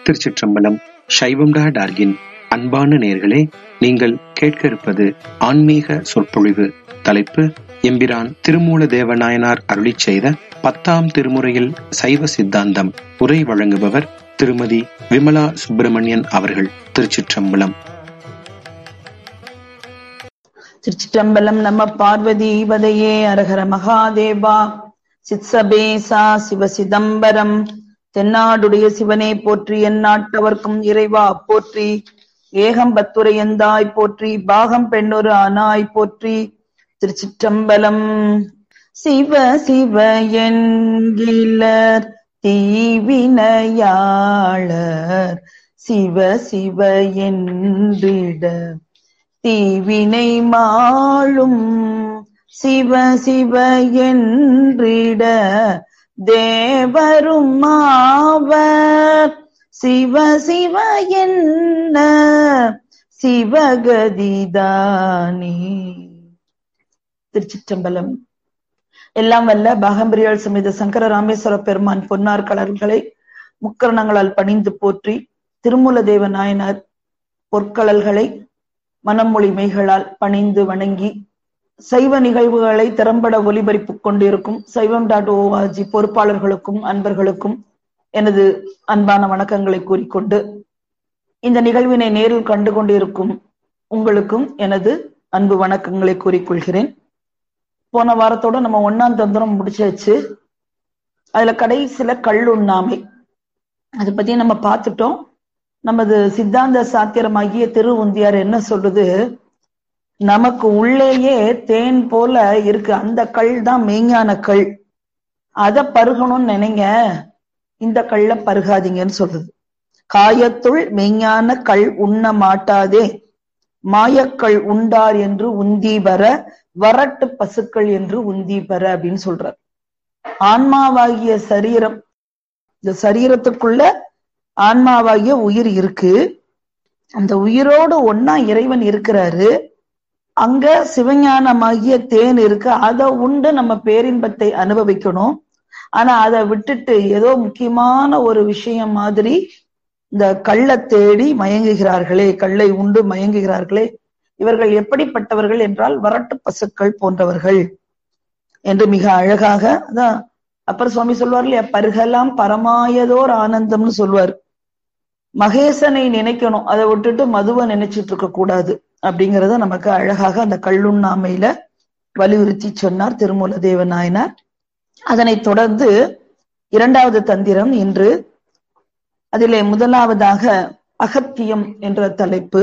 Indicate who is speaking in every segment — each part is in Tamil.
Speaker 1: திருச்சிற்றம்பலம் சைவம்டா டார்கின் அன்பான நேர்களே நீங்கள் கேட்க இருப்பது ஆன்மீக சொற்பொழிவு தலைப்பு எம்பிரான் திருமூல தேவநாயனார் அருளிச் செய்த பத்தாம் திருமுறையில் சைவ சித்தாந்தம் உரை வழங்குபவர் திருமதி விமலா சுப்பிரமணியன் அவர்கள் திருச்சிற்றம்பலம்
Speaker 2: திருச்சிற்றம்பலம் நம்ம பார்வதி பதையே அரஹர மகாதேவா சித்சபேசா சிவ சிதம்பரம் தென்னாடுடைய சிவனே போற்றி எந்நாட்டவர்க்கும் இறைவா போற்றி ஏகம்பத்துரையந்தாய் போற்றி பாகம் பெண்ணொரு ஆனாய் போற்றி திருச்சிற்றம்பலம் சிவ சிவ என்கிலர் தீவினையாளர் சிவ சிவ என்றிட தீவினை மாளும் சிவ சிவ என்றிட தேவரும் ஆவர் சிவ சிவ என்ன சிவகதிதானே திருச்சிற்றம்பலம் எல்லாம் வல்ல பாகம்பிரியாள் சமேத சங்கர ராமேஸ்வர பெருமான் பொன்னார் கலர்களை முக்கரணங்களால் பணிந்து போற்றி திருமூல தேவ நாயனார் பொற்கடல்களை மனமொழி மெய்களால் பணிந்து வணங்கி சைவ நிகழ்வுகளை திறம்பட ஒலிபரப்பு கொண்டிருக்கும் சைவம் டாட் ஓஆர்ஜி பொறுப்பாளர்களுக்கும் அன்பர்களுக்கும் எனது அன்பான வணக்கங்களை கூறிக்கொண்டு இந்த நிகழ்வினை நேரில் கண்டு கொண்டிருக்கும் உங்களுக்கும் எனது அன்பு வணக்கங்களை கூறிக்கொள்கிறேன் போன வாரத்தோட நம்ம ஒன்னாம் தந்திரம் முடிச்சாச்சு அதுல கடைசியில கல்லுண்ணாமை அதை பத்தி நம்ம பார்த்துட்டோம் நமது சித்தாந்த சாத்திரமாகிய திரு உந்தியார் என்ன சொல்லுது நமக்கு உள்ளேயே தேன் போல இருக்கு அந்த கல் தான் மெய்ஞான கல் அத பருகணும்னு நினைங்க இந்த கல்ல பருகாதீங்கன்னு சொல்லுது காயத்துள் மெய்ஞான கல் உண்ண மாட்டாதே மாயக்கள் உண்டார் என்று உந்தி வர வரட்டு பசுக்கள் என்று உந்தி பெற அப்படின்னு சொல்றார் ஆன்மாவாகிய சரீரம் இந்த சரீரத்துக்குள்ள ஆன்மாவாகிய உயிர் இருக்கு அந்த உயிரோடு ஒன்னா இறைவன் இருக்கிறாரு அங்க சிவஞானமாகிய தேன் இருக்கு அதை உண்டு நம்ம பேரின்பத்தை அனுபவிக்கணும் ஆனா அதை விட்டுட்டு ஏதோ முக்கியமான ஒரு விஷயம் மாதிரி இந்த கள்ள தேடி மயங்குகிறார்களே கல்லை உண்டு மயங்குகிறார்களே இவர்கள் எப்படிப்பட்டவர்கள் என்றால் வரட்டு பசுக்கள் போன்றவர்கள் என்று மிக அழகாக அதான் அப்புறம் சுவாமி சொல்வார் இல்லையா பருகலாம் பரமாயதோர் ஆனந்தம்னு சொல்வார் மகேசனை நினைக்கணும் அதை விட்டுட்டு மதுவை நினைச்சிட்டு இருக்க கூடாது அப்படிங்கறத நமக்கு அழகாக அந்த கல்லுண்ணாமையில வலியுறுத்தி சொன்னார் திருமூல தேவ நாயனார் அதனை தொடர்ந்து இரண்டாவது தந்திரம் இன்று அதிலே முதலாவதாக அகத்தியம் என்ற தலைப்பு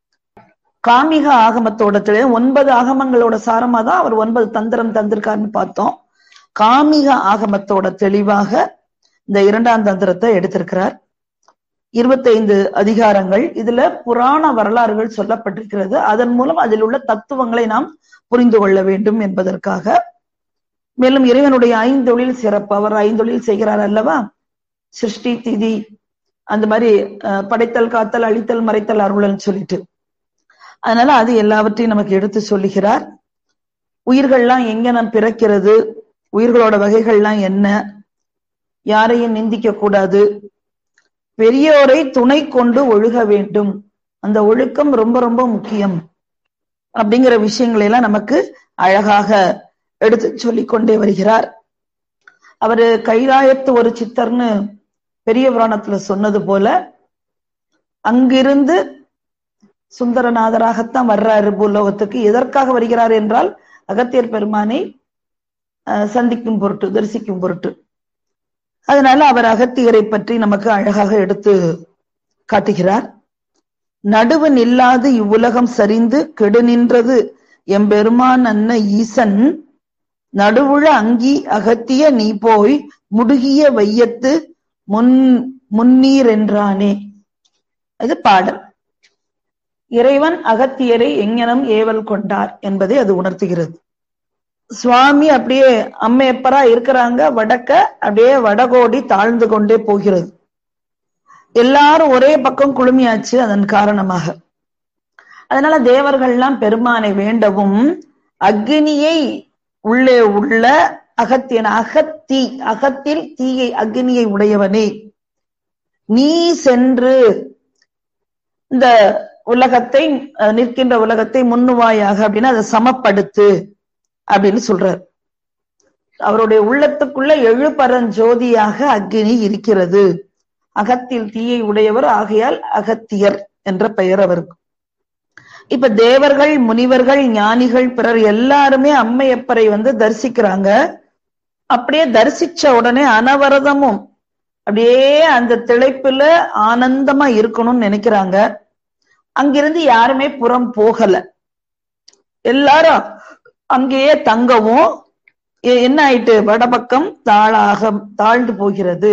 Speaker 2: காமிக ஆகமத்தோட ஒன்பது ஆகமங்களோட சாரமா தான் அவர் ஒன்பது தந்திரம் தந்திருக்காருன்னு பார்த்தோம் காமிக ஆகமத்தோட தெளிவாக இந்த இரண்டாம் தந்திரத்தை எடுத்திருக்கிறார் இருபத்தைந்து அதிகாரங்கள் இதுல புராண வரலாறுகள் சொல்லப்பட்டிருக்கிறது அதன் மூலம் அதில் உள்ள தத்துவங்களை நாம் புரிந்து கொள்ள வேண்டும் என்பதற்காக மேலும் இறைவனுடைய ஐந்தொழில் சிறப்பு அவர் ஐந்தொழில் செய்கிறார் அல்லவா சிருஷ்டி திதி அந்த மாதிரி படைத்தல் காத்தல் அழித்தல் மறைத்தல் அருளன்னு சொல்லிட்டு அதனால அது எல்லாவற்றையும் நமக்கு எடுத்து சொல்லுகிறார் உயிர்கள்லாம் எங்க நாம் பிறக்கிறது உயிர்களோட வகைகள்லாம் என்ன யாரையும் நிந்திக்க கூடாது பெரியோரை துணை கொண்டு ஒழுக வேண்டும் அந்த ஒழுக்கம் ரொம்ப ரொம்ப முக்கியம் அப்படிங்கிற விஷயங்களை எல்லாம் நமக்கு அழகாக எடுத்து சொல்லிக் கொண்டே வருகிறார் அவரு கைலாயத்து ஒரு சித்தர்னு பெரிய புராணத்துல சொன்னது போல அங்கிருந்து சுந்தரநாதராகத்தான் வர்றாரு பூலோகத்துக்கு எதற்காக வருகிறார் என்றால் அகத்தியர் பெருமானை சந்திக்கும் பொருட்டு தரிசிக்கும் பொருட்டு அதனால அவர் அகத்தியரை பற்றி நமக்கு அழகாக எடுத்து காட்டுகிறார் நடுவு நில்லாது இவ்வுலகம் சரிந்து கெடு நின்றது எம்பெருமான் அன்ன ஈசன் நடுவுழ அங்கி அகத்திய நீ போய் முடுகிய வையத்து முன் முன்னீர் என்றானே அது பாடல் இறைவன் அகத்தியரை எங்கனம் ஏவல் கொண்டார் என்பதை அது உணர்த்துகிறது சுவாமி அப்படியே அம்மையப்பரா இருக்கிறாங்க வடக்க அப்படியே வடகோடி தாழ்ந்து கொண்டே போகிறது எல்லாரும் ஒரே பக்கம் குழுமியாச்சு அதன் காரணமாக அதனால தேவர்கள்லாம் பெருமானை வேண்டவும் அக்னியை உள்ளே உள்ள அகத்தியன் அகத்தி அகத்தில் தீயை அக்னியை உடையவனே நீ சென்று இந்த உலகத்தை அஹ், நிற்கின்ற உலகத்தை முன்னுவாயாக அப்படின்னு அதை சமப்படுத்து அப்படின்னு சொல்றார் அவருடைய உள்ளத்துக்குள்ள எழுபரஞ்சோதியாக அக்னி இருக்கிறது அகத்தில் தீயை உடையவர் ஆகையால் அகத்தியர் என்ற பெயர் அவருக்கு இப்ப தேவர்கள் முனிவர்கள் ஞானிகள் பிறர் எல்லாருமே அம்மையப்பரை வந்து தரிசிக்கிறாங்க அப்படியே தரிசிச்ச உடனே அனவரதமும் அப்படியே அந்த திளைப்புல ஆனந்தமா இருக்கணும்னு நினைக்கிறாங்க அங்கிருந்து யாருமே புறம் போகல எல்லாரும் அங்கேயே தங்கவும் எ- என்ன ஆயிட்டு வடபக்கம் தாழாக தாழ்ந்து போகிறது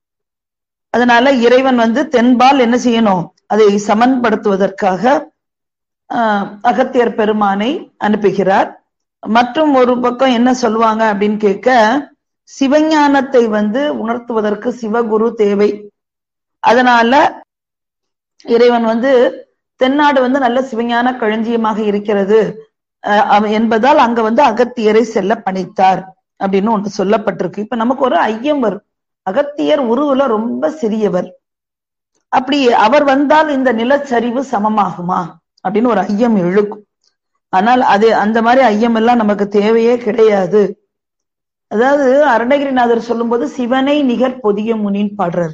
Speaker 2: அதனால இறைவன் வந்து தென்பால் என்ன செய்யணும் அதை சமன்படுத்துவதற்காக ஆஹ், அகத்தியர் பெருமானை அனுப்புகிறார் மற்றும் ஒரு பக்கம் என்ன சொல்லுவாங்க அப்படின்னு கேட்க சிவஞானத்தை வந்து உணர்த்துவதற்கு சிவகுரு தேவை அதனால இறைவன் வந்து தென்னாடு வந்து நல்ல சிவஞான களஞ்சியமாக இருக்கிறது அஹ் அவ- என்பதால் அங்க வந்து அகத்தியரை செல்ல பணித்தார் அப்படின்னு ஒன்று சொல்லப்பட்டிருக்கு இப்ப நமக்கு ஒரு ஐயம் வரும் அகத்தியர் உருவுல ரொம்ப சிறியவர் அப்படி அவர் வந்தால் இந்த நிலச்சரிவு சமமாகுமா அப்படின்னு ஒரு ஐயம் எழுக்கும் ஆனால் அது அந்த மாதிரி ஐயம் எல்லாம் நமக்கு தேவையே கிடையாது அதாவது அருணகிரிநாதர் சொல்லும்போது சிவனை நிகர் பொதிய முனின்னு பாடுறார்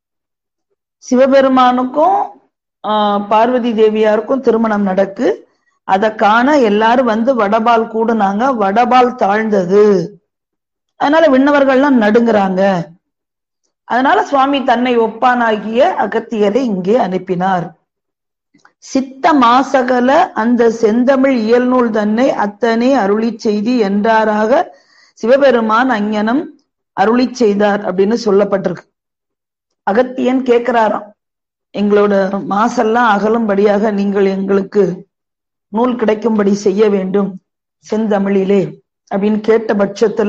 Speaker 2: சிவபெருமானுக்கும் ஆஹ், பார்வதி தேவியாருக்கும் திருமணம் நடக்கு அதை காண எல்லாரும் வந்து வடபால் கூடுனாங்க வடபால் தாழ்ந்தது அதனால விண்ணவர்கள்லாம் நடுங்குறாங்க அதனால சுவாமி தன்னை ஒப்பானாகிய அகத்தியரை இங்கே அனுப்பினார் சித்த மாசகல அந்த செந்தமிழ் இயல்நூல் தன்னை அத்தனை அருளி செய்தி என்றாராக சிவபெருமான் அங்ஞனம் அருளி செய்தார் அப்படின்னு சொல்லப்பட்டிருக்கு அகத்தியன் கேட்கிறாராம் எங்களோட மாசெல்லாம் அகலும்படியாக நீங்கள் எங்களுக்கு நூல் கிடைக்கும்படி செய்ய வேண்டும் செந்தமிழிலே அப்படின்னு கேட்ட பட்சத்துல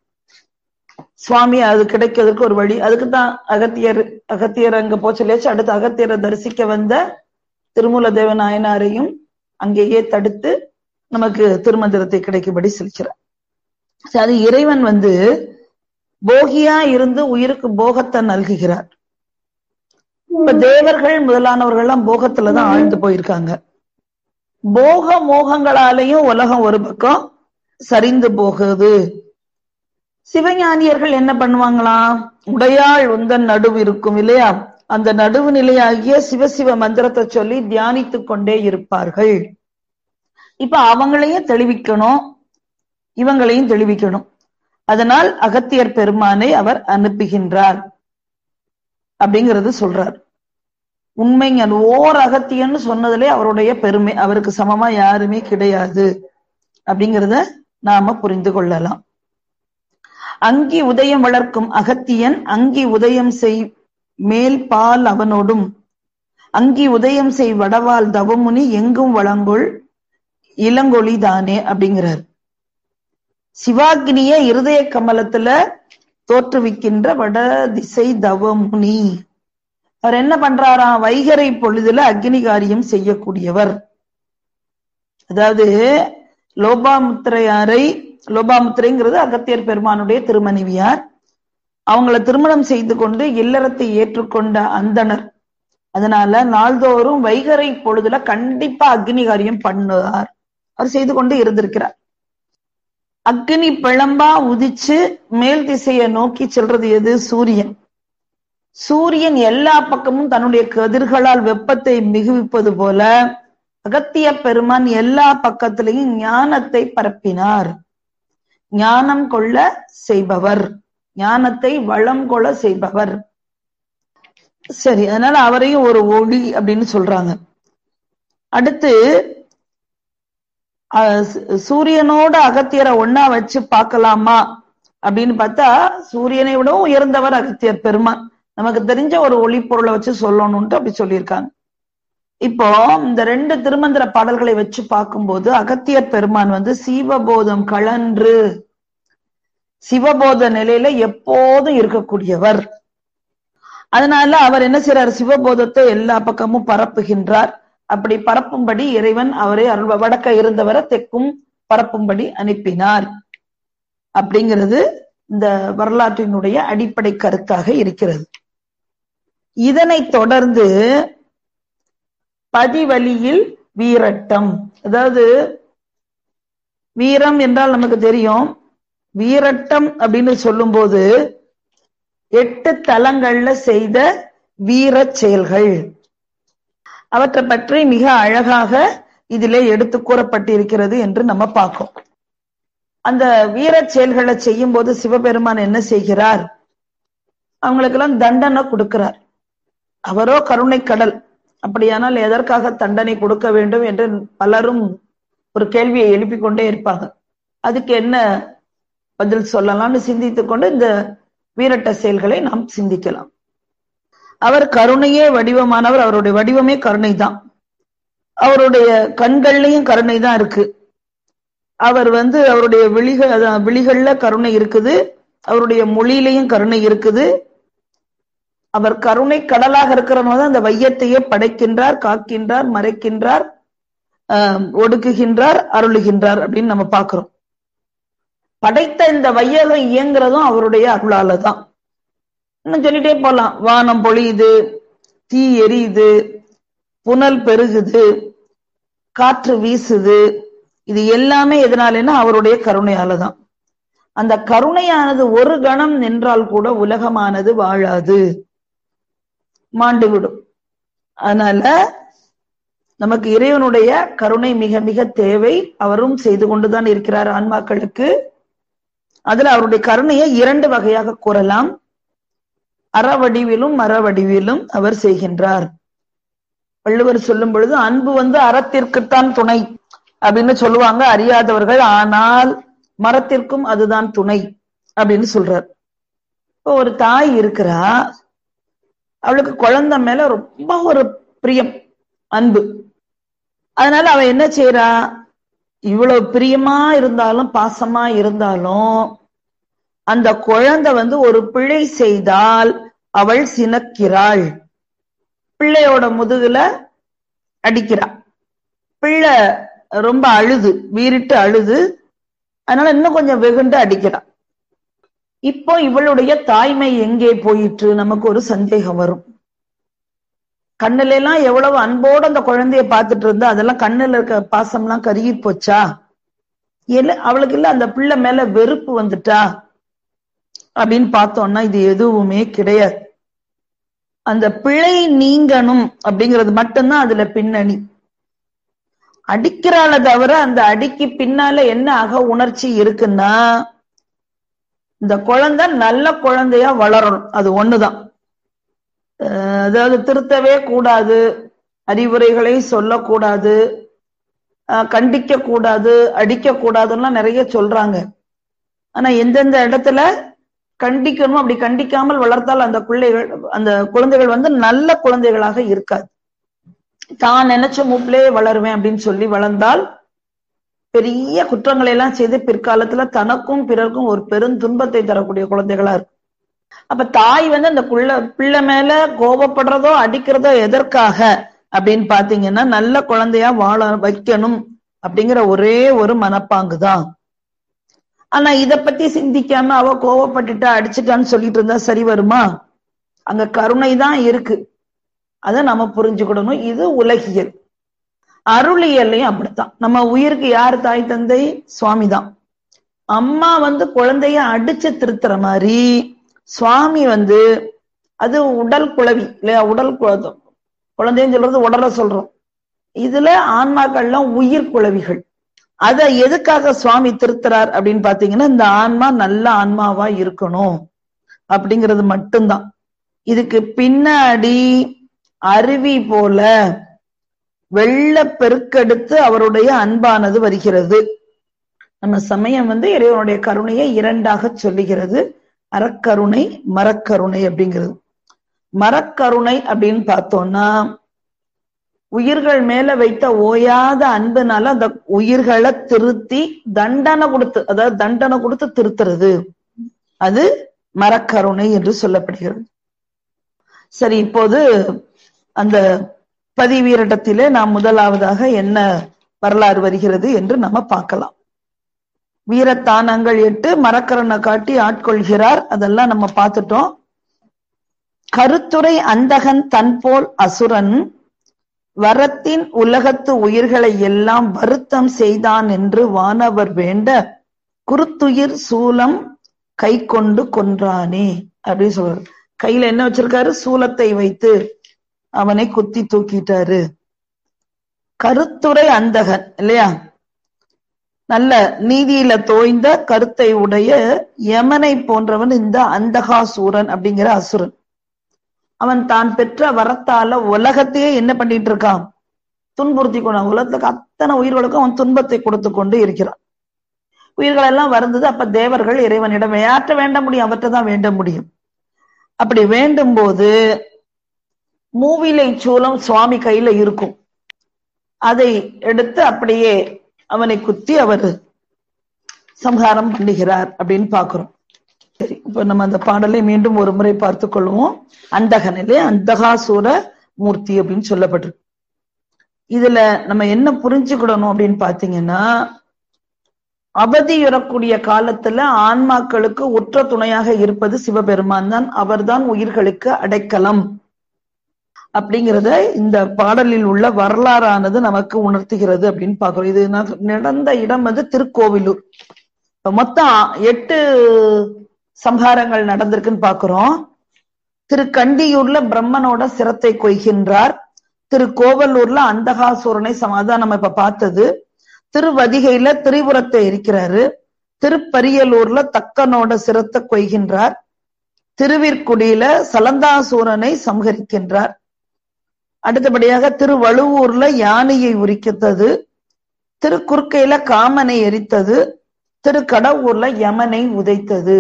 Speaker 2: சுவாமி அது கிடைக்கிறதுக்கு ஒரு வழி அதுக்கு தான் அகத்தியர் அகத்தியர் அங்க போச்சலேச்சு அடுத்து அகத்தியரை தரிசிக்க வந்த திருமூல தேவ நாயனாரையும் அங்கேயே தடுத்து நமக்கு திருமந்திரத்தை கிடைக்கும்படி செல்கிறார் சரி, அது இறைவன் வந்து போகியா இருந்து உயிருக்கு போகத்தை நல்குகிறார் இப்ப தேவர்கள் முதலானவர்கள் எல்லாம் போகத்துலதான் ஆழ்ந்து போயிருக்காங்க போக மோகங்களாலேயும் உலகம் ஒரு பக்கம் சரிந்து போகுது சிவஞானியர்கள் என்ன பண்ணுவாங்களாம் உடையாள் உந்தன் நடுவு இருக்கும் இல்லையா அந்த நடுவு நிலையாகிய சிவசிவ மந்திரத்தை சொல்லி தியானித்துக் கொண்டே இருப்பார்கள் இப்ப அவங்களையும் தெளிவிக்கணும் இவங்களையும் தெளிவிக்கணும் அதனால் அகத்தியர் பெருமானை அவர் அனுப்புகின்றார் அப்படிங்கிறது சொல்றார் உண்மைங்க ஓர் அகத்தியன்னு சொன்னதுலே அவருடைய பெருமை அவருக்கு சமமா யாருமே கிடையாது அப்படிங்கிறத நாம புரிந்து கொள்ளலாம் அங்கி உதயம் வளர்க்கும் அகத்தியன் அங்கி உதயம் செய் மேல் பால் அவனோடும் அங்கி உதயம் செய் வடவால் தவமுனி எங்கும் வழங்கொள் இளங்கொழி தானே அப்படிங்கிறார் சிவாக்னிய இருதய கமலத்துல தோற்றுவிக்கின்ற வட திசை தவமுனி அவர் என்ன பண்றாராம் வைகரை பொழுதுல அக்னி காரியம் செய்யக்கூடியவர் அதாவது லோபாமுத்திரையாரை லோபாமுத்திரைங்கிறது அகத்தியர் பெருமானுடைய திருமனைவியார் அவங்கள திருமணம் செய்து கொண்டு இல்லறத்தை ஏற்றுக்கொண்ட அந்தணர் அதனால நாள்தோறும் வைகரை பொழுதுல கண்டிப்பா அக்னி காரியம் பண்ணுவார் அவர் செய்து கொண்டு இருந்திருக்கிறார் அக்னி பிளம்பா உதிச்சு மேல் திசையை நோக்கி செல்றது எது சூரியன் சூரியன் எல்லா பக்கமும் தன்னுடைய கதிர்களால் வெப்பத்தை மிகுவிப்பது போல அகத்திய பெருமான் எல்லா பக்கத்திலையும் ஞானத்தை பரப்பினார் ஞானம் கொள்ள செய்பவர் ஞானத்தை வளம் கொள்ள செய்பவர் சரி அதனால அவரையும் ஒரு ஒளி அப்படின்னு சொல்றாங்க அடுத்து அஹ், சு- சூரியனோட அகத்தியரை ஒண்ணா வச்சு பார்க்கலாமா அப்படின்னு பார்த்தா சூரியனை விடவும் உயர்ந்தவர் அகத்தியர் பெருமான் நமக்கு தெரிஞ்ச ஒரு ஒளி பொருளை வச்சு சொல்லணும்ட்டு அப்படி சொல்லியிருக்காங்க இப்போ இந்த ரெண்டு திருமந்திர பாடல்களை வச்சு பார்க்கும்போது அகத்தியர் பெருமான் வந்து சீவபோதம் கழன்று சிவபோத நிலையில எப்போதும் இருக்கக்கூடியவர் அதனால அவர் என்ன செய்றார் சிவபோதத்தை எல்லா பக்கமும் பரப்புகின்றார் அப்படி பரப்பும்படி இறைவன் அவரை அருள் வடக்க இருந்தவரை தெற்கும் பரப்பும்படி அனுப்பினார் அப்படிங்கிறது இந்த வரலாற்றினுடைய அடிப்படை கருத்தாக இருக்கிறது இதனை தொடர்ந்து பதிவழியில் வீரட்டம் அதாவது வீரம் என்றால் நமக்கு தெரியும் வீரட்டம் அப்படின்னு சொல்லும்போது எட்டு தலங்கள்ல செய்த வீர செயல்கள் அவற்றை பற்றி மிக அழகாக இதிலே எடுத்து கூறப்பட்டிருக்கிறது என்று நம்ம பார்க்கோம் அந்த வீர செயல்களை செய்யும் போது சிவபெருமான் என்ன செய்கிறார் அவங்களுக்கெல்லாம் தண்டனை கொடுக்கிறார் அவரோ கருணை கடல் அப்படியானால் எதற்காக தண்டனை கொடுக்க வேண்டும் என்று பலரும் ஒரு கேள்வியை எழுப்பிக் கொண்டே இருப்பாங்க அதுக்கு என்ன பதில் சொல்லலாம்னு சிந்தித்துக் கொண்டு இந்த வீரட்ட செயல்களை நாம் சிந்திக்கலாம் அவர் கருணையே வடிவமானவர் அவருடைய வடிவமே கருணை தான் அவருடைய கண்கள்லயும் கருணை தான் இருக்கு அவர் வந்து அவருடைய விழிகள் விழிகள்ல கருணை இருக்குது அவருடைய மொழியிலையும் கருணை இருக்குது அவர் கருணை கடலாக இருக்கிறனால அந்த வையத்தையே படைக்கின்றார் காக்கின்றார் மறைக்கின்றார் ஒடுக்குகின்றார் அருளுகின்றார் அப்படின்னு நம்ம பாக்குறோம் படைத்த இந்த வையகம் இயங்குறதும் அவருடைய அருளால தான் இன்னும் சொல்லிட்டே போலாம் வானம் பொழியுது தீ எரியுது புனல் பெருகுது காற்று வீசுது இது எல்லாமே எதனாலன்னா அவருடைய கருணையால தான் அந்த கருணையானது ஒரு கணம் நின்றால் கூட உலகமானது வாழாது மாண்டு விடும் அதனால நமக்கு இறைவனுடைய கருணை மிக மிக தேவை அவரும் செய்து கொண்டுதான் இருக்கிறார் ஆன்மாக்களுக்கு அதுல அவருடைய கருணையை இரண்டு வகையாக கூறலாம் அறவடிவிலும் மரவடிவிலும் அவர் செய்கின்றார் வள்ளுவர் சொல்லும் பொழுது அன்பு வந்து அறத்திற்குத்தான் துணை அப்படின்னு சொல்லுவாங்க அறியாதவர்கள் ஆனால் மரத்திற்கும் அதுதான் துணை அப்படின்னு சொல்றார் இப்போ ஒரு தாய் இருக்கிறா அவளுக்கு குழந்தை மேல ரொம்ப ஒரு பிரியம் அன்பு அதனால அவ என்ன செய்யறா இவ்வளவு பிரியமா இருந்தாலும் பாசமா இருந்தாலும் அந்த குழந்தை வந்து ஒரு பிழை செய்தால் அவள் சினக்கிறாள் பிள்ளையோட முதுகுல அடிக்கிறா பிள்ளை ரொம்ப அழுது வீறிட்டு அழுது அதனால இன்னும் கொஞ்சம் வெகுண்டு அடிக்கிறா இப்போ இவளுடைய தாய்மை எங்கே போயிற்று நமக்கு ஒரு சந்தேகம் வரும் கண்ணுல எல்லாம் எவ்வளவு அன்போடு அந்த குழந்தைய பார்த்துட்டு இருந்தா அதெல்லாம் கண்ணுல இருக்க பாசம்லாம் கருகி போச்சா இல்ல அவளுக்கு இல்ல அந்த பிள்ளை மேல வெறுப்பு வந்துட்டா அப்படின்னு பார்த்தோம்னா இது எதுவுமே கிடையாது அந்த பிழை நீங்கணும் அப்படிங்கிறது மட்டும்தான் அதுல பின்னணி அடிக்கிறாள தவிர அந்த அடிக்கு பின்னால என்ன அக உணர்ச்சி இருக்குன்னா இந்த குழந்தை நல்ல குழந்தையா வளரணும் அது ஒண்ணுதான் அதாவது திருத்தவே கூடாது அறிவுரைகளை சொல்லக்கூடாது கண்டிக்க கூடாது அடிக்க கூடாதுன்னா நிறைய சொல்றாங்க ஆனா எந்தெந்த இடத்துல கண்டிக்கணும் அப்படி கண்டிக்காமல் வளர்த்தால் அந்த பிள்ளைகள் அந்த குழந்தைகள் வந்து நல்ல குழந்தைகளாக இருக்காது தான் நினைச்ச மூப்பிலே வளருவேன் அப்படின்னு சொல்லி வளர்ந்தால் பெரிய குற்றங்களை எல்லாம் செய்து பிற்காலத்துல தனக்கும் பிறருக்கும் ஒரு பெரும் துன்பத்தை தரக்கூடிய குழந்தைகளா இருக்கும் அப்ப தாய் வந்து அந்த குள்ள பிள்ளை மேல கோபப்படுறதோ அடிக்கிறதோ எதற்காக அப்படின்னு பாத்தீங்கன்னா நல்ல குழந்தையா வாழ வைக்கணும் அப்படிங்கிற ஒரே ஒரு மனப்பாங்கு தான் ஆனா இத பத்தி சிந்திக்காம அவ கோவப்பட்டுட்டா அடிச்சுட்டான்னு சொல்லிட்டு இருந்தா சரி வருமா அங்க கருணை தான் இருக்கு அதை நம்ம புரிஞ்சுக்கிடணும் இது உலகியல் அருளியல்லையும் அப்படித்தான் நம்ம உயிருக்கு யார் தாய் தந்தை சுவாமி தான் அம்மா வந்து குழந்தைய அடிச்சு திருத்துற மாதிரி சுவாமி வந்து அது உடல் குழவி இல்லையா உடல் குழந்தைன்னு சொல்றது உடல சொல்றோம் இதுல ஆன்மாக்கள்லாம் உயிர் குழவிகள் அத எதுக்காக சுவாமி திருத்துறார் அப்படின்னு பாத்தீங்கன்னா இந்த ஆன்மா நல்ல ஆன்மாவா இருக்கணும் அப்படிங்கிறது மட்டும்தான் இதுக்கு பின்னாடி அருவி போல வெள்ள பெருக்கெடுத்து அவருடைய அன்பானது வருகிறது நம்ம சமயம் வந்து இறைவனுடைய கருணையை இரண்டாக சொல்லுகிறது அறக்கருணை மரக்கருணை அப்படிங்கிறது மரக்கருணை அப்படின்னு பார்த்தோம்னா உயிர்கள் மேல வைத்த ஓயாத அன்புனால அந்த உயிர்களை திருத்தி தண்டனை கொடுத்து அதாவது தண்டனை கொடுத்து திருத்துறது அது மரக்கருணை என்று சொல்லப்படுகிறது சரி இப்போது அந்த பதிவீரட்டத்திலே நாம் முதலாவதாக என்ன வரலாறு வருகிறது என்று நம்ம பார்க்கலாம் வீரத்தானங்கள் எட்டு மரக்கரனை காட்டி ஆட்கொள்கிறார் அதெல்லாம் நம்ம பார்த்துட்டோம் கருத்துரை அந்தகன் தன்போல் அசுரன் வரத்தின் உலகத்து உயிர்களை எல்லாம் வருத்தம் செய்தான் என்று வானவர் வேண்ட குருத்துயிர் சூலம் கை கொண்டு கொன்றானே அப்படின்னு சொல்றாரு கையில என்ன வச்சிருக்காரு சூலத்தை வைத்து அவனை குத்தி தூக்கிட்டாரு கருத்துரை அந்தகன் இல்லையா நல்ல நீதியில தோய்ந்த கருத்தை உடைய யமனை போன்றவன் இந்த அந்தகாசூரன் அப்படிங்கிற அசுரன் அவன் தான் பெற்ற வரத்தால உலகத்தையே என்ன பண்ணிட்டு இருக்கான் துன்புறுத்தி கொண்டான் உலகத்துக்கு அத்தனை உயிர்களுக்கும் அவன் துன்பத்தை கொடுத்து கொண்டு இருக்கிறான் உயிர்கள் எல்லாம் வருந்தது அப்ப தேவர்கள் இறைவனிடம் யாற்ற வேண்ட முடியும் அவற்றை தான் வேண்ட முடியும் அப்படி வேண்டும் போது மூவிலை சூலம் சுவாமி கையில இருக்கும் அதை எடுத்து அப்படியே அவனை குத்தி அவர் சம்ஹாரம் பண்ணுகிறார் அப்படின்னு பாக்குறோம் சரி இப்ப நம்ம அந்த பாடலை மீண்டும் ஒரு முறை பார்த்து கொள்வோம் அந்தகனிலே அந்தகாசூர மூர்த்தி அப்படின்னு சொல்லப்பட்டிருக்கு இதுல நம்ம என்ன புரிஞ்சுக்கிடணும் அப்படின்னு பாத்தீங்கன்னா அவதியுறக்கூடிய காலத்துல ஆன்மாக்களுக்கு உற்ற துணையாக இருப்பது சிவபெருமான் தான் அவர்தான் உயிர்களுக்கு அடைக்கலம் அப்படிங்கிறத இந்த பாடலில் உள்ள வரலாறானது நமக்கு உணர்த்துகிறது அப்படின்னு பாக்குறோம் இது நடந்த இடம் வந்து திருக்கோவிலூர் மொத்தம் எட்டு சம்ஹாரங்கள் நடந்திருக்குன்னு பாக்குறோம் திரு கண்டியூர்ல பிரம்மனோட சிரத்தை கொய்கின்றார் திரு கோவலூர்ல அந்தகாசூரனை சமாதான் நம்ம இப்ப பார்த்தது திருவதிகையில திரிபுரத்தை இருக்கிறாரு திருப்பரியலூர்ல தக்கனோட சிரத்தை கொய்கின்றார் திருவிற்குடியில சலந்தாசூரனை சம்ஹரிக்கின்றார் அடுத்தபடியாக திருவழுவூர்ல யானையை உரிக்கித்தது திருக்குறுக்கையில காமனை எரித்தது திரு கடவுர்ல யமனை உதைத்தது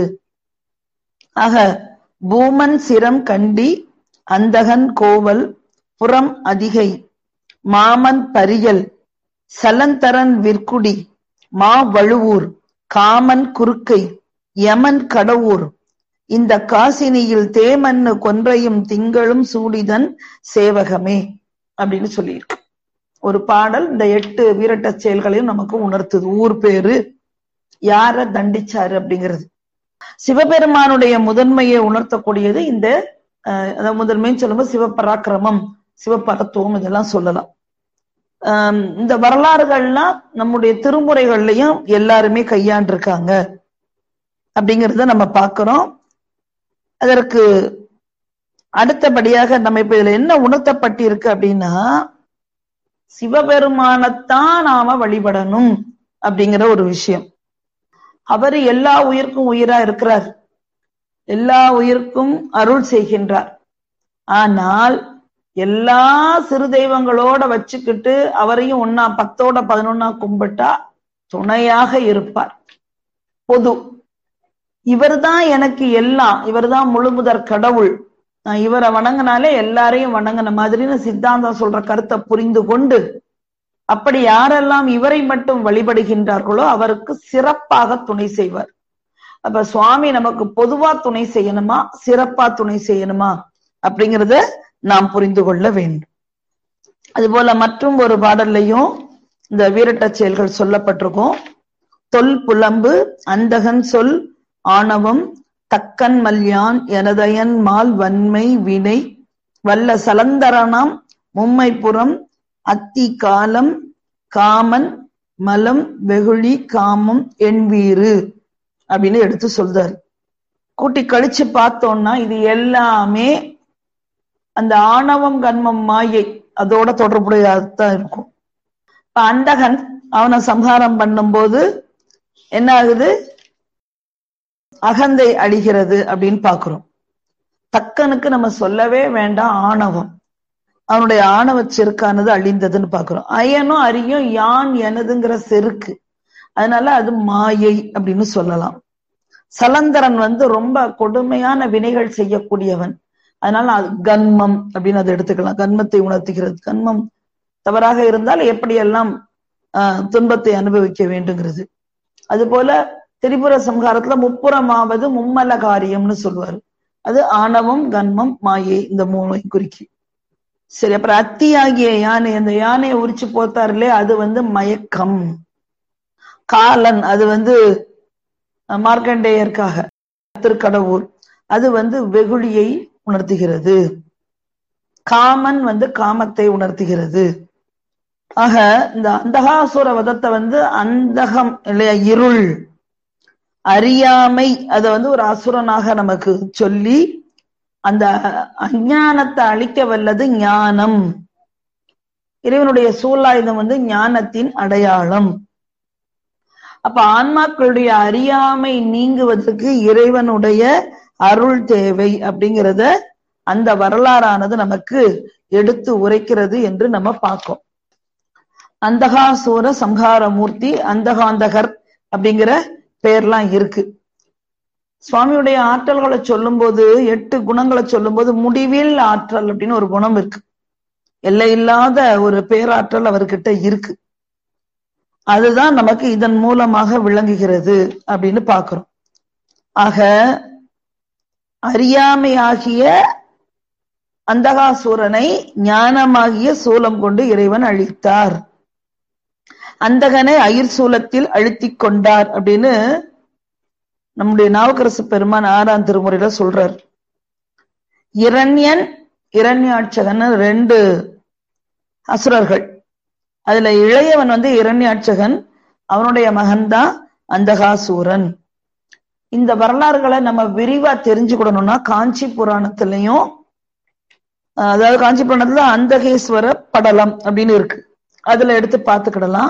Speaker 2: ஆக பூமன் சிரம் கண்டி அந்தகன் கோவல் புறம் அதிகை மாமன் பரியல் சலந்தரன் விற்குடி மா வழுவூர் காமன் குறுக்கை யமன் கடவுர் இந்த காசினியில் தேமன்னு கொன்றையும் திங்களும் சூடிதன் சேவகமே அப்படின்னு சொல்லியிருக்கு ஒரு பாடல் இந்த எட்டு வீரட்ட செயல்களையும் நமக்கு உணர்த்துது ஊர் பேரு யார தண்டிச்சாரு அப்படிங்கிறது சிவபெருமானுடைய முதன்மையை உணர்த்தக்கூடியது இந்த அதாவது முதன்மைன்னு சொல்லும்போது சிவபராக்கிரமம் சிவபரத்துவம் இதெல்லாம் சொல்லலாம் இந்த வரலாறுகள்லாம் நம்முடைய திருமுறைகள்லயும் எல்லாருமே கையாண்டிருக்காங்க அப்படிங்கிறத நம்ம பார்க்கிறோம் அதற்கு அடுத்தபடியாக நம்ம இப்ப இதுல என்ன உணர்த்தப்பட்டிருக்கு அப்படின்னா சிவபெருமானத்தான் நாம வழிபடணும் அப்படிங்கிற ஒரு விஷயம் அவர் எல்லா உயிர்க்கும் உயிரா இருக்கிறார் எல்லா உயிர்க்கும் அருள் செய்கின்றார் ஆனால் எல்லா சிறு தெய்வங்களோட வச்சுக்கிட்டு அவரையும் ஒன்னா பத்தோட பதினொன்னா கும்பிட்டா துணையாக இருப்பார் பொது இவர்தான் எனக்கு எல்லாம் இவர்தான் முழுமுதற் கடவுள் நான் இவரை வணங்கினாலே எல்லாரையும் வணங்கின மாதிரின்னு சித்தாந்தம் சொல்ற கருத்தை புரிந்து கொண்டு அப்படி யாரெல்லாம் இவரை மட்டும் வழிபடுகின்றார்களோ அவருக்கு சிறப்பாக துணை செய்வார் அப்ப சுவாமி நமக்கு பொதுவா துணை செய்யணுமா சிறப்பா துணை செய்யணுமா அப்படிங்கிறத நாம் புரிந்து கொள்ள வேண்டும் அதுபோல மற்றும் ஒரு பாடல்லையும் இந்த வீரட்ட செயல்கள் சொல்லப்பட்டிருக்கும் தொல் புலம்பு அந்தகன் சொல் ஆணவம் தக்கன் மல்யான் எனதயன் மால் வன்மை வினை வல்ல சலந்தரணம் மும்மைப்புறம் அத்தி காலம் காமன் மலம் வெகுளி காமம் எண்வீறு அப்படின்னு எடுத்து சொல்றாரு கூட்டி கழிச்சு பார்த்தோம்னா இது எல்லாமே அந்த ஆணவம் கண்மம் மாயை அதோட தொடர்புடையதான் இருக்கும் இப்ப அந்தகன் அவனை சம்ஹாரம் பண்ணும்போது என்ன ஆகுது அகந்தை அழிகிறது அப்படின்னு பாக்குறோம் தக்கனுக்கு நம்ம சொல்லவே வேண்டாம் ஆணவம் அவனுடைய ஆணவ செருக்கானது அழிந்ததுன்னு பாக்குறோம் அயனும் அரியும் யான் எனதுங்கிற செருக்கு அதனால அது மாயை அப்படின்னு சொல்லலாம் சலந்தரன் வந்து ரொம்ப கொடுமையான வினைகள் செய்யக்கூடியவன் அதனால அது கன்மம் அப்படின்னு அதை எடுத்துக்கலாம் கன்மத்தை உணர்த்துகிறது கன்மம் தவறாக இருந்தால் எப்படியெல்லாம் ஆஹ் துன்பத்தை அனுபவிக்க வேண்டுங்கிறது அது போல திரிபுர சம்ஹாரத்துல முப்புறமாவது மும்மல காரியம்னு சொல்லுவாரு அது ஆணவம் கன்மம் மாயை இந்த மூணை குறிக்கி சரி அப்புறம் அத்தி ஆகிய யானை அந்த யானையை உரிச்சு போத்தாருலே அது வந்து மயக்கம் காலன் அது வந்து மார்க்கண்டேயருக்காக திருக்கடவுர் அது வந்து வெகுளியை உணர்த்துகிறது காமன் வந்து காமத்தை உணர்த்துகிறது ஆக இந்த அந்தகாசுர வதத்தை வந்து அந்தகம் இல்லையா இருள் அறியாமை அதை வந்து ஒரு அசுரனாக நமக்கு சொல்லி அந்த அஞ்ஞானத்தை அழிக்க வல்லது ஞானம் இறைவனுடைய சூலாயுதம் வந்து ஞானத்தின் அடையாளம் அப்ப ஆன்மாக்களுடைய அறியாமை நீங்குவதற்கு இறைவனுடைய அருள் தேவை அப்படிங்கிறத அந்த வரலாறானது நமக்கு எடுத்து உரைக்கிறது என்று நம்ம பார்க்கோம் அந்தகாசூர சம்ஹார மூர்த்தி அந்தகாந்தகர் அப்படிங்கிற பெயர்லாம் இருக்கு சுவாமியுடைய ஆற்றல்களை சொல்லும்போது எட்டு குணங்களை சொல்லும்போது முடிவில் ஆற்றல் அப்படின்னு ஒரு குணம் இருக்கு எல்லையில்லாத ஒரு பேராற்றல் அவர்கிட்ட இருக்கு அதுதான் நமக்கு இதன் மூலமாக விளங்குகிறது அப்படின்னு பாக்குறோம் ஆக அறியாமையாகிய அந்தகாசூரனை ஞானமாகிய சூலம் கொண்டு இறைவன் அழித்தார் அந்தகனை அயிர் சூலத்தில் அழுத்திக் கொண்டார் அப்படின்னு நம்முடைய நாவுக்கரசு பெருமான் ஆறாம் திருமுறையில சொல்றார் இரண்யன் இரண்யாட்சகன் ரெண்டு அசுரர்கள் அதுல இளையவன் வந்து இரண்யாட்சகன் அவனுடைய மகன்தான் அந்தகாசூரன் இந்த வரலாறுகளை நம்ம விரிவா தெரிஞ்சுக்கிடணும்னா காஞ்சி புராணத்திலையும் அதாவது காஞ்சி புராணத்துல அந்தகேஸ்வர படலம் அப்படின்னு இருக்கு அதுல எடுத்து பார்த்துக்கிடலாம்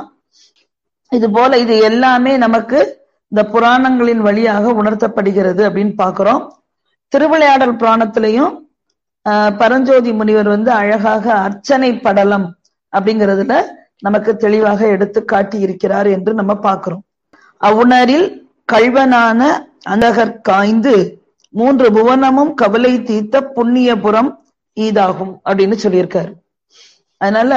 Speaker 2: இது போல இது எல்லாமே நமக்கு இந்த புராணங்களின் வழியாக உணர்த்தப்படுகிறது அப்படின்னு பாக்குறோம் திருவிளையாடல் புராணத்திலையும் பரஞ்சோதி முனிவர் வந்து அழகாக அர்ச்சனை படலம் அப்படிங்கிறதுல நமக்கு தெளிவாக எடுத்து காட்டி இருக்கிறார் என்று நம்ம பார்க்கிறோம் அவுணரில் கல்வனான அந்தகர் காய்ந்து மூன்று புவனமும் கவலை தீர்த்த புண்ணியபுரம் ஈதாகும் அப்படின்னு சொல்லியிருக்காரு அதனால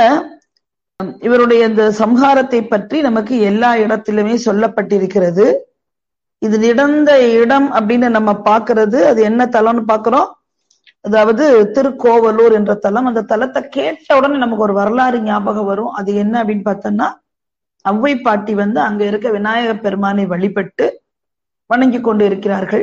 Speaker 2: இவருடைய இந்த சம்ஹாரத்தை பற்றி நமக்கு எல்லா இடத்திலுமே சொல்லப்பட்டிருக்கிறது இது நடந்த இடம் அப்படின்னு நம்ம பாக்குறது அது என்ன தலம்னு பாக்குறோம் அதாவது திருக்கோவலூர் என்ற தலம் அந்த தலத்தை கேட்ட உடனே நமக்கு ஒரு வரலாறு ஞாபகம் வரும் அது என்ன அப்படின்னு பார்த்தோம்னா அவ்வை பாட்டி வந்து அங்க இருக்க விநாயக பெருமானை வழிபட்டு வணங்கி கொண்டு இருக்கிறார்கள்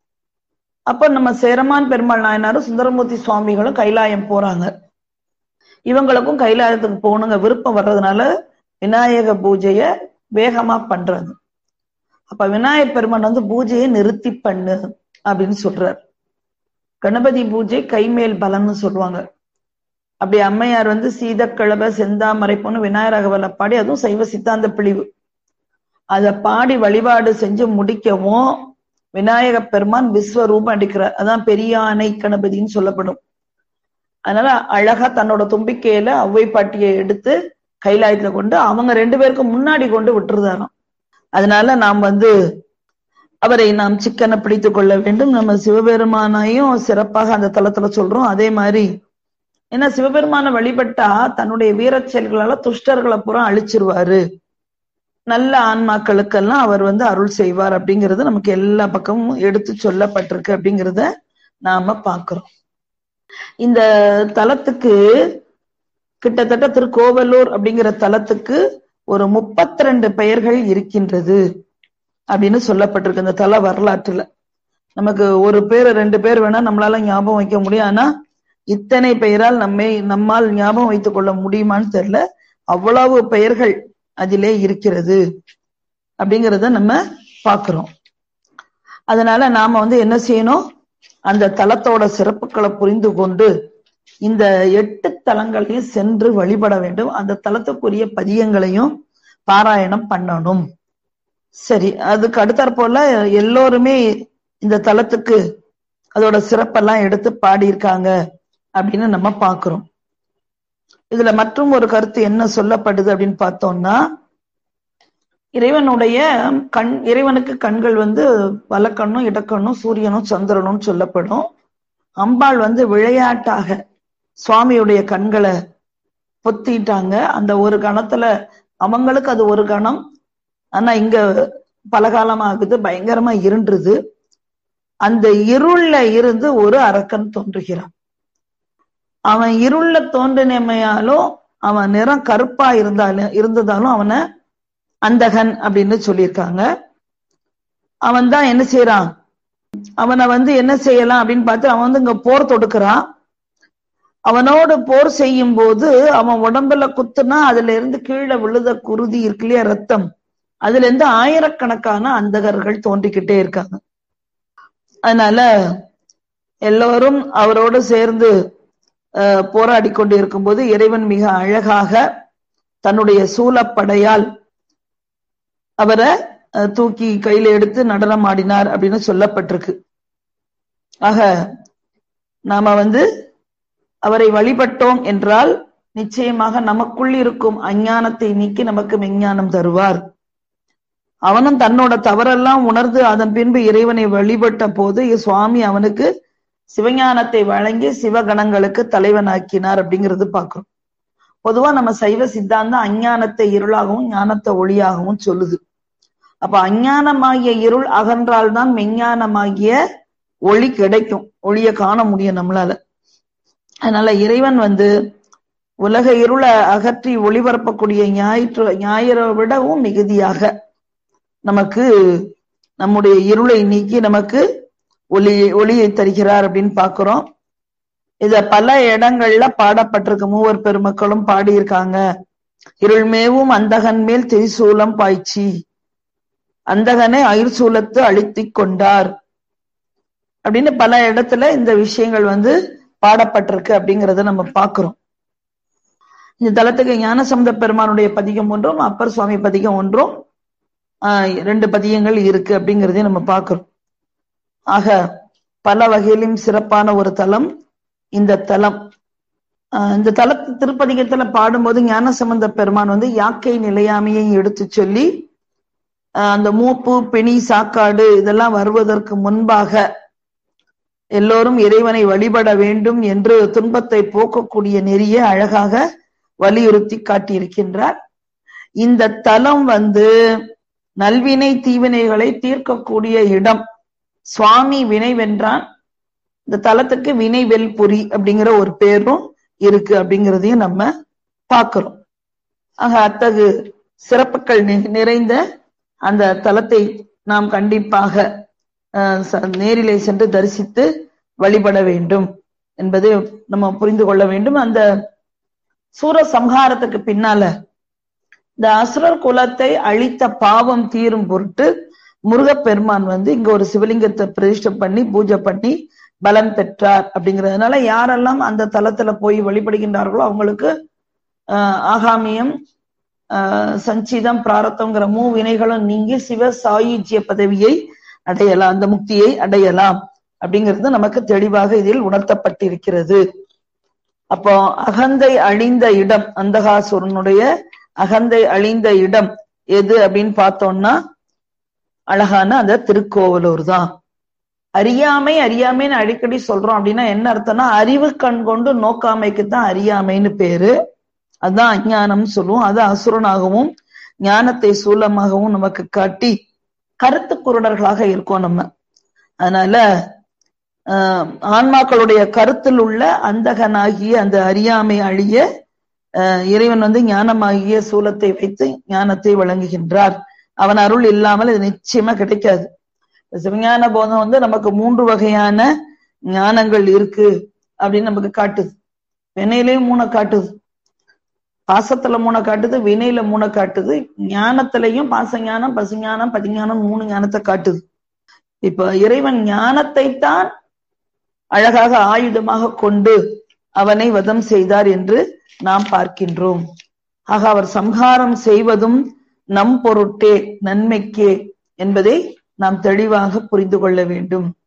Speaker 2: அப்ப நம்ம சேரமான் பெருமாள் நாயனாரும் சுந்தரமூர்த்தி சுவாமிகளும் கைலாயம் போறாங்க இவங்களுக்கும் கைலாயத்துக்கு போகணுங்க விருப்பம் வர்றதுனால விநாயக பூஜைய வேகமா பண்றது அப்ப விநாயகர் பெருமான் வந்து பூஜையை நிறுத்தி பண்ணு அப்படின்னு சொல்றார் கணபதி பூஜை கைமேல் பலன்னு சொல்லுவாங்க அப்படி அம்மையார் வந்து சீதக்கிழப செந்தாமரை பொண்ணு விநாயகவலை பாடி அதுவும் சைவ சித்தாந்த பிழிவு அத பாடி வழிபாடு செஞ்சு முடிக்கவும் விநாயக பெருமான் விஸ்வரூபம் அடிக்கிறார் அதான் பெரியானை கணபதின்னு சொல்லப்படும் அதனால அழகா தன்னோட தும்பிக்கையில அவ்வை பாட்டியை எடுத்து கைலாயத்துல கொண்டு அவங்க ரெண்டு பேருக்கும் முன்னாடி கொண்டு விட்டுருதாராம் அதனால நாம் வந்து அவரை நாம் சிக்கனை பிடித்து கொள்ள வேண்டும் நம்ம சிவபெருமானையும் சிறப்பாக அந்த தளத்துல சொல்றோம் அதே மாதிரி ஏன்னா சிவபெருமான வழிபட்டா தன்னுடைய வீரச் செயல்களால துஷ்டர்களை பூரா அழிச்சிருவாரு நல்ல ஆன்மாக்களுக்கெல்லாம் அவர் வந்து அருள் செய்வார் அப்படிங்கிறது நமக்கு எல்லா பக்கமும் எடுத்து சொல்லப்பட்டிருக்கு அப்படிங்கிறத நாம பாக்குறோம் இந்த தலத்துக்கு கிட்டத்தட்ட திருக்கோவலூர் அப்படிங்கிற தலத்துக்கு ஒரு முப்பத்தி ரெண்டு பெயர்கள் இருக்கின்றது அப்படின்னு சொல்லப்பட்டிருக்கு இந்த தல வரலாற்றுல நமக்கு ஒரு பேர் ரெண்டு பேர் வேணா நம்மளால ஞாபகம் வைக்க முடியும் ஆனா இத்தனை பெயரால் நம்மை நம்மால் ஞாபகம் வைத்துக் கொள்ள முடியுமான்னு தெரியல அவ்வளவு பெயர்கள் அதிலே இருக்கிறது அப்படிங்கிறத நம்ம பாக்குறோம் அதனால நாம வந்து என்ன செய்யணும் அந்த தலத்தோட சிறப்புகளை புரிந்து கொண்டு இந்த எட்டு தலங்களையும் சென்று வழிபட வேண்டும் அந்த தலத்துக்குரிய பதியங்களையும் பாராயணம் பண்ணணும் சரி அதுக்கு அடுத்தாற் போல எல்லோருமே இந்த தலத்துக்கு அதோட சிறப்பெல்லாம் எடுத்து பாடியிருக்காங்க அப்படின்னு நம்ம பாக்குறோம் இதுல மற்றும் ஒரு கருத்து என்ன சொல்லப்படுது அப்படின்னு பார்த்தோம்னா இறைவனுடைய கண் இறைவனுக்கு கண்கள் வந்து வலக்கண்ணும் இடக்கண்ணும் சூரியனும் சந்திரனும் சொல்லப்படும் அம்பாள் வந்து விளையாட்டாக சுவாமியுடைய கண்களை பொத்திட்டாங்க அந்த ஒரு கணத்துல அவங்களுக்கு அது ஒரு கணம் ஆனா இங்க பலகாலம் ஆகுது பயங்கரமா இருண்டுது அந்த இருள்ல இருந்து ஒரு அரக்கன் தோன்றுகிறான் அவன் இருள்ல தோன்றினமையாலும் அவன் நிறம் கருப்பா இருந்தாலும் இருந்ததாலும் அவனை அந்தகன் அப்படின்னு சொல்லியிருக்காங்க அவன் தான் என்ன செய்யறான் அவனை வந்து என்ன செய்யலாம் அப்படின்னு பார்த்து அவன் வந்து இங்க போர் தொடுக்கிறான் அவனோடு போர் செய்யும் போது அவன் உடம்புல குத்துனா அதுல இருந்து கீழே விழுத குருதி இருக்கு இல்லையா ரத்தம் அதுல இருந்து ஆயிரக்கணக்கான அந்தகர்கள் தோன்றிக்கிட்டே இருக்காங்க அதனால எல்லோரும் அவரோடு சேர்ந்து போராடி கொண்டு இருக்கும்போது இறைவன் மிக அழகாக தன்னுடைய சூலப்படையால் அவரை தூக்கி கையில எடுத்து நடனம் ஆடினார் அப்படின்னு சொல்லப்பட்டிருக்கு ஆக நாம வந்து அவரை வழிபட்டோம் என்றால் நிச்சயமாக நமக்குள் இருக்கும் அஞ்ஞானத்தை நீக்கி நமக்கு மெஞ்ஞானம் தருவார் அவனும் தன்னோட தவறெல்லாம் உணர்ந்து அதன் பின்பு இறைவனை வழிபட்ட போது சுவாமி அவனுக்கு சிவஞானத்தை வழங்கி சிவகணங்களுக்கு தலைவனாக்கினார் அப்படிங்கிறது பார்க்கிறோம் பொதுவா நம்ம சைவ சித்தாந்தம் அஞ்ஞானத்தை இருளாகவும் ஞானத்தை ஒளியாகவும் சொல்லுது அப்ப அஞ்ஞானமாகிய இருள் அகன்றால்தான் மெஞ்ஞானமாகிய ஒளி கிடைக்கும் ஒளிய காண முடியும் நம்மளால அதனால இறைவன் வந்து உலக இருளை அகற்றி ஒளிபரப்பக்கூடிய ஞாயிற்று ஞாயிறை விடவும் மிகுதியாக நமக்கு நம்முடைய இருளை நீக்கி நமக்கு ஒளி ஒளியை தருகிறார் அப்படின்னு பாக்குறோம் இத பல இடங்கள்ல பாடப்பட்டிருக்கு மூவர் பெருமக்களும் பாடியிருக்காங்க இருள்மேவும் அந்தகன் மேல் திரிசூலம் பாய்ச்சி அந்தகனை அயிர்சூலத்து அழித்தி கொண்டார் அப்படின்னு பல இடத்துல இந்த விஷயங்கள் வந்து பாடப்பட்டிருக்கு அப்படிங்கறத நம்ம பாக்குறோம் இந்த தலத்துக்கு ஞானசம்பந்த பெருமானுடைய பதிகம் ஒன்றும் அப்பர் சுவாமி பதிகம் ஒன்றும் ஆஹ் ரெண்டு பதியங்கள் இருக்கு அப்படிங்கிறதையும் நம்ம பார்க்கிறோம் ஆக பல வகையிலும் சிறப்பான ஒரு தலம் இந்த தலம் இந்த தலத்து திருப்பதிகத்துல பாடும்போது ஞானசம்பந்த பெருமான் வந்து யாக்கை நிலையாமையை எடுத்து சொல்லி அந்த மூப்பு பிணி சாக்காடு இதெல்லாம் வருவதற்கு முன்பாக எல்லோரும் இறைவனை வழிபட வேண்டும் என்று துன்பத்தை போக்கக்கூடிய நெறிய அழகாக வலியுறுத்தி காட்டியிருக்கின்றார் இந்த தலம் வந்து நல்வினை தீவினைகளை தீர்க்கக்கூடிய இடம் சுவாமி வினை வென்றான் இந்த தலத்துக்கு வினை வெல்புரி அப்படிங்கிற ஒரு பேரும் இருக்கு அப்படிங்கிறதையும் நம்ம பார்க்கிறோம் ஆக அத்தகு சிறப்புகள் நிறைந்த அந்த தலத்தை நாம் கண்டிப்பாக நேரிலே சென்று தரிசித்து வழிபட வேண்டும் என்பதை நம்ம புரிந்து கொள்ள வேண்டும் அந்த சூர சம்ஹாரத்துக்கு பின்னால இந்த அசுரர் குலத்தை அழித்த பாவம் தீரும் பொருட்டு முருகப்பெருமான் வந்து இங்க ஒரு சிவலிங்கத்தை பிரதிஷ்டை பண்ணி பூஜை பண்ணி பலன் பெற்றார் அப்படிங்கிறதுனால யாரெல்லாம் அந்த தலத்துல போய் வழிபடுகின்றார்களோ அவங்களுக்கு ஆஹ் ஆகாமியம் ஆஹ் சஞ்சிதம் பிராரத்தங்கிற மூ வினைகளும் நீங்கி சிவ சாயுஜ்ய பதவியை அடையலாம் அந்த முக்தியை அடையலாம் அப்படிங்கிறது நமக்கு தெளிவாக இதில் உணர்த்தப்பட்டிருக்கிறது அப்போ அகந்தை அழிந்த இடம் அந்தகாசுரனுடைய அகந்தை அழிந்த இடம் எது அப்படின்னு பார்த்தோம்னா அழகான அந்த திருக்கோவலூர் தான் அறியாமை அறியாமைன்னு அடிக்கடி சொல்றோம் அப்படின்னா என்ன அர்த்தம்னா அறிவு கண் கொண்டு நோக்காமைக்கு தான் அறியாமைன்னு பேரு அதான் அஞ்ஞானம் சொல்லுவோம் அது அசுரனாகவும் ஞானத்தை சூலமாகவும் நமக்கு காட்டி கருத்து குருடர்களாக இருக்கோம் நம்ம அதனால ஆஹ் ஆன்மாக்களுடைய கருத்தில் உள்ள அந்தகனாகிய அந்த அறியாமை அழிய இறைவன் வந்து ஞானமாகிய சூலத்தை வைத்து ஞானத்தை வழங்குகின்றார் அவன் அருள் இல்லாமல் இது நிச்சயமா கிடைக்காது சிவஞான போதம் வந்து நமக்கு மூன்று வகையான ஞானங்கள் இருக்கு அப்படின்னு நமக்கு காட்டுது வினையிலையும் மூணை காட்டுது பாசத்துல மூணை காட்டுது வினையில மூணை காட்டுது ஞானத்திலையும் பாசஞானம் பசுஞானம் பதிஞானம் மூணு ஞானத்தை காட்டுது இப்ப இறைவன் ஞானத்தை தான் அழகாக ஆயுதமாக கொண்டு அவனை வதம் செய்தார் என்று நாம் பார்க்கின்றோம் ஆக அவர் சம்ஹாரம் செய்வதும் நம் பொருட்டே நன்மைக்கே என்பதை நாம் தெளிவாக புரிந்து கொள்ள வேண்டும்